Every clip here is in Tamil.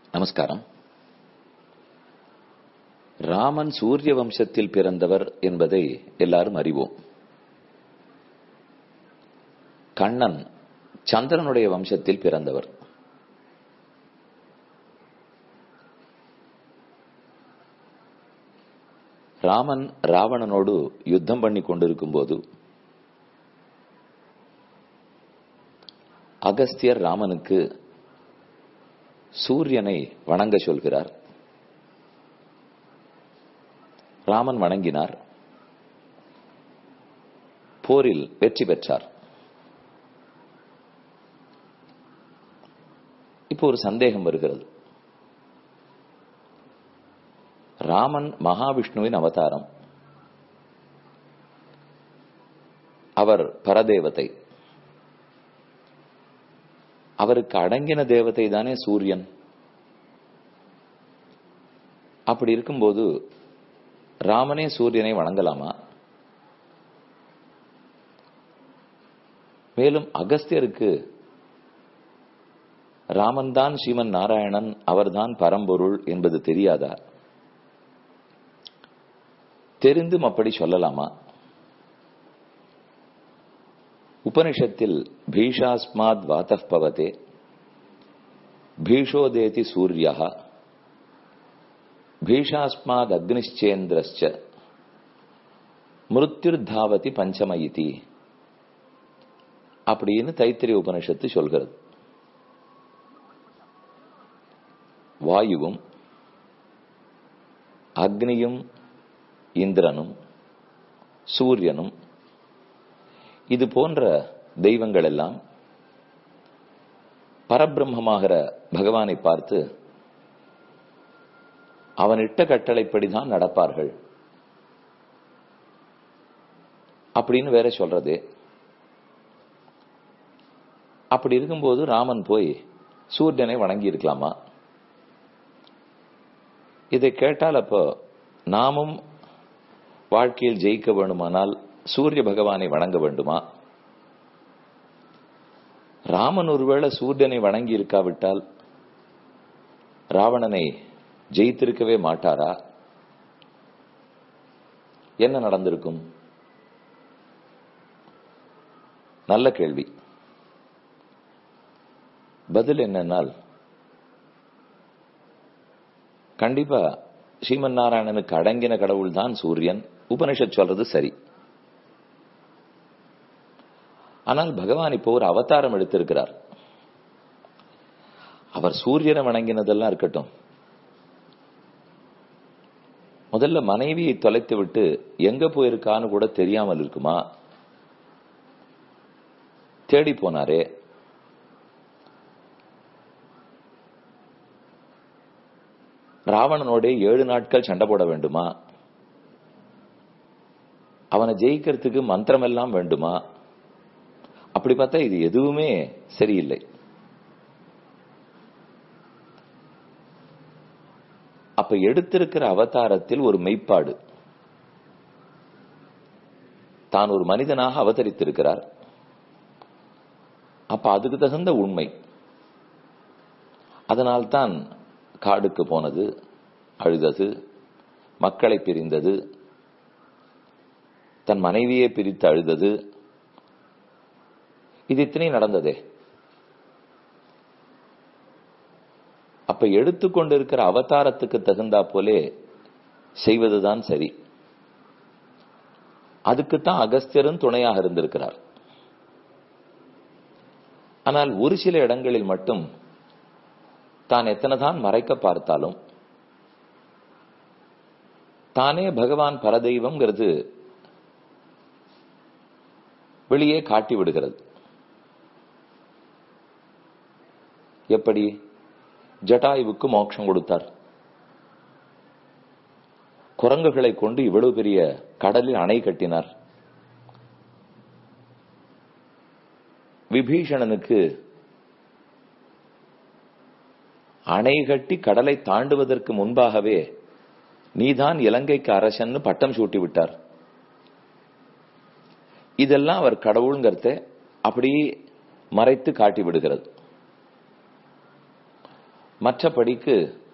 நமஸ்காரம் ராமன் சூரிய வம்சத்தில் பிறந்தவர் என்பதை எல்லாரும் அறிவோம் கண்ணன் சந்திரனுடைய வம்சத்தில் பிறந்தவர் ராமன் ராவணனோடு யுத்தம் பண்ணி கொண்டிருக்கும் போது அகஸ்தியர் ராமனுக்கு சூரியனை வணங்க சொல்கிறார் ராமன் வணங்கினார் போரில் வெற்றி பெற்றார் இப்போ ஒரு சந்தேகம் வருகிறது ராமன் மகாவிஷ்ணுவின் அவதாரம் அவர் பரதேவதை அவருக்கு அடங்கின தேவதை தானே சூரியன் அப்படி இருக்கும்போது ராமனே சூரியனை வணங்கலாமா மேலும் அகஸ்தியருக்கு ராமன் தான் ஸ்ரீமன் நாராயணன் அவர்தான் பரம்பொருள் என்பது தெரியாதா தெரிந்தும் அப்படி சொல்லலாமா உபனிஷத்தில் பீஷாஸ்மாத் வாத்தப் பவதே பீஷோதேதி சூரிய பீஷாஸ்மாத் அக்னிச்சேந்திரஸ்ச மிருத்யுர்தாவதி பஞ்சம இதி அப்படின்னு தைத்திரிய உபனிஷத்து சொல்கிறது வாயுவும் அக்னியும் இந்திரனும் சூரியனும் இது போன்ற தெய்வங்கள் எல்லாம் பரபிரம்மமாகிற பகவானை பார்த்து அவன் இட்ட கட்டளைப்படிதான் நடப்பார்கள் அப்படின்னு வேற சொல்றது அப்படி இருக்கும்போது ராமன் போய் சூரியனை வணங்கி இருக்கலாமா இதை கேட்டால் அப்போ நாமும் வாழ்க்கையில் ஜெயிக்க வேண்டுமானால் சூரிய பகவானை வணங்க வேண்டுமா ராமன் ஒருவேளை சூரியனை வணங்கி இருக்காவிட்டால் ராவணனை ஜெயித்திருக்கவே மாட்டாரா என்ன நடந்திருக்கும் நல்ல கேள்வி பதில் என்னன்னால் கண்டிப்பா ஸ்ரீமன் நாராயணனுக்கு அடங்கின கடவுள் தான் சூரியன் உபனிஷத் சொல்றது சரி ஆனால் பகவான் இப்போ ஒரு அவதாரம் எடுத்திருக்கிறார் அவர் சூரியனை வணங்கினதெல்லாம் இருக்கட்டும் முதல்ல மனைவியை தொலைத்து விட்டு எங்க போயிருக்கான்னு கூட தெரியாமல் இருக்குமா தேடி போனாரே ராவணனோட ஏழு நாட்கள் சண்டை போட வேண்டுமா அவனை ஜெயிக்கிறதுக்கு மந்திரம் எல்லாம் வேண்டுமா அப்படி பார்த்தா இது எதுவுமே சரியில்லை அப்ப எடுத்திருக்கிற அவதாரத்தில் ஒரு மெய்ப்பாடு தான் ஒரு மனிதனாக அவதரித்திருக்கிறார் அப்ப அதுக்கு தகுந்த உண்மை அதனால்தான் காடுக்கு போனது அழுதது மக்களை பிரிந்தது தன் மனைவியே பிரித்து அழுதது இது இத்தனை நடந்ததே அப்ப எடுத்துக்கொண்டிருக்கிற அவதாரத்துக்கு தகுந்தா போலே செய்வதுதான் சரி அதுக்குத்தான் அகஸ்தியரும் துணையாக இருந்திருக்கிறார் ஆனால் ஒரு சில இடங்களில் மட்டும் தான் எத்தனைதான் மறைக்க பார்த்தாலும் தானே பகவான் பரதெய்வம்ங்கிறது வெளியே காட்டி விடுகிறது எப்படி ஜட்டாயுவுக்கு மோட்சம் கொடுத்தார் குரங்குகளை கொண்டு இவ்வளவு பெரிய கடலில் அணை கட்டினார் விபீஷணனுக்கு அணை கட்டி கடலை தாண்டுவதற்கு முன்பாகவே நீதான் இலங்கைக்கு அரசன்னு பட்டம் சூட்டி விட்டார் இதெல்லாம் அவர் கடவுளுங்கிறத அப்படியே மறைத்து காட்டி விடுகிறது மற்றபடிக்கு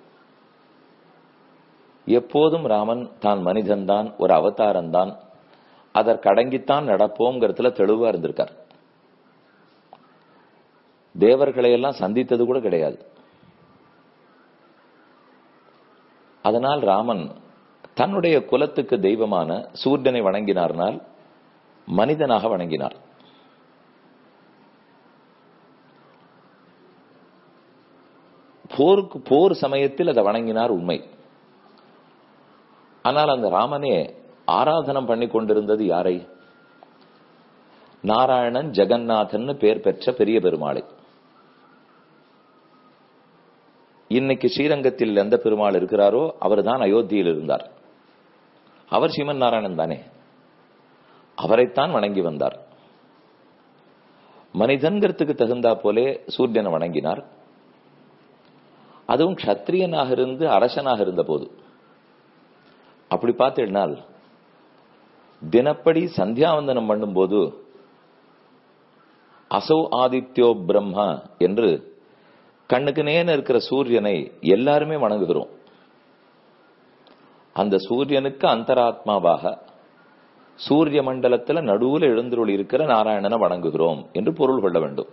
எப்போதும் ராமன் தான் மனிதன்தான் ஒரு அவதாரம்தான் அதற்கடங்கித்தான் நடப்போங்கிறதுல தெளிவா இருந்திருக்கார் தேவர்களை எல்லாம் சந்தித்தது கூட கிடையாது அதனால் ராமன் தன்னுடைய குலத்துக்கு தெய்வமான சூரியனை வணங்கினார்னால் மனிதனாக வணங்கினார் போருக்கு போர் சமயத்தில் அதை வணங்கினார் உண்மை ஆனால் அந்த ராமனே ஆராதனம் பண்ணி கொண்டிருந்தது யாரை நாராயணன் ஜெகநாதன் பேர் பெற்ற பெரிய பெருமாளை இன்னைக்கு ஸ்ரீரங்கத்தில் எந்த பெருமாள் இருக்கிறாரோ அவர் தான் அயோத்தியில் இருந்தார் அவர் ஸ்ரீமன் நாராயணன் தானே அவரைத்தான் வணங்கி வந்தார் மனிதன்கிறதுக்கு தகுந்தா போலே சூரியனை வணங்கினார் அதுவும் கத்திரியனாக இருந்து அரசனாக இருந்த போது அப்படி பார்த்தீங்கன்னால் தினப்படி சந்தியாவந்தனம் பண்ணும்போது அசௌ ஆதித்யோ பிரம்மா என்று கண்ணுக்கு நேன இருக்கிற சூரியனை எல்லாருமே வணங்குகிறோம் அந்த சூரியனுக்கு அந்தராத்மாவாக சூரிய மண்டலத்துல நடுவுல எழுந்துருள் இருக்கிற நாராயணனை வணங்குகிறோம் என்று பொருள் கொள்ள வேண்டும்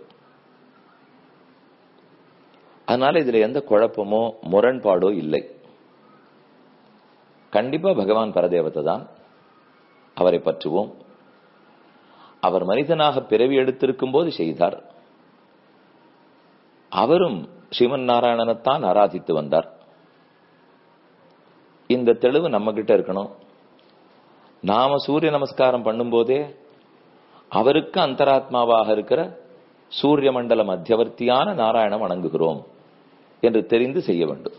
அதனால இதுல எந்த குழப்பமோ முரண்பாடோ இல்லை கண்டிப்பா பகவான் பரதேவத்தை தான் அவரை பற்றுவோம் அவர் மனிதனாக பிறவி எடுத்திருக்கும் போது செய்தார் அவரும் ஸ்ரீமன் நாராயணனைத்தான் ஆராதித்து வந்தார் இந்த தெளிவு நம்ம கிட்ட இருக்கணும் நாம சூரிய நமஸ்காரம் பண்ணும்போதே அவருக்கு அந்தராத்மாவாக இருக்கிற சூரிய மண்டல மத்தியவர்த்தியான நாராயணம் வணங்குகிறோம் என்று தெரிந்து செய்ய வேண்டும்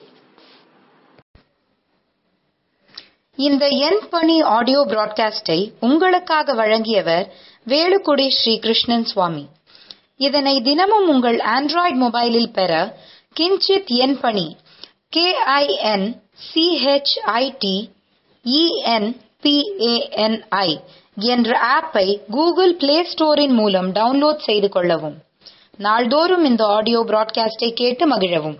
இந்த என் பணி ஆடியோ பிராட்காஸ்டை உங்களுக்காக வழங்கியவர் வேலுக்குடி ஸ்ரீ கிருஷ்ணன் சுவாமி இதனை தினமும் உங்கள் ஆண்ட்ராய்டு மொபைலில் பெற கிஞ்சித் என் பணி கே ஐ என் சிஹெச்ஐடி இஎன்பிஏஎன்ஐ என்ற ஆப்பை கூகுள் பிளே ஸ்டோரின் மூலம் டவுன்லோட் செய்து கொள்ளவும் நாள்தோறும் இந்த ஆடியோ பிராட்காஸ்டை கேட்டு மகிழவும்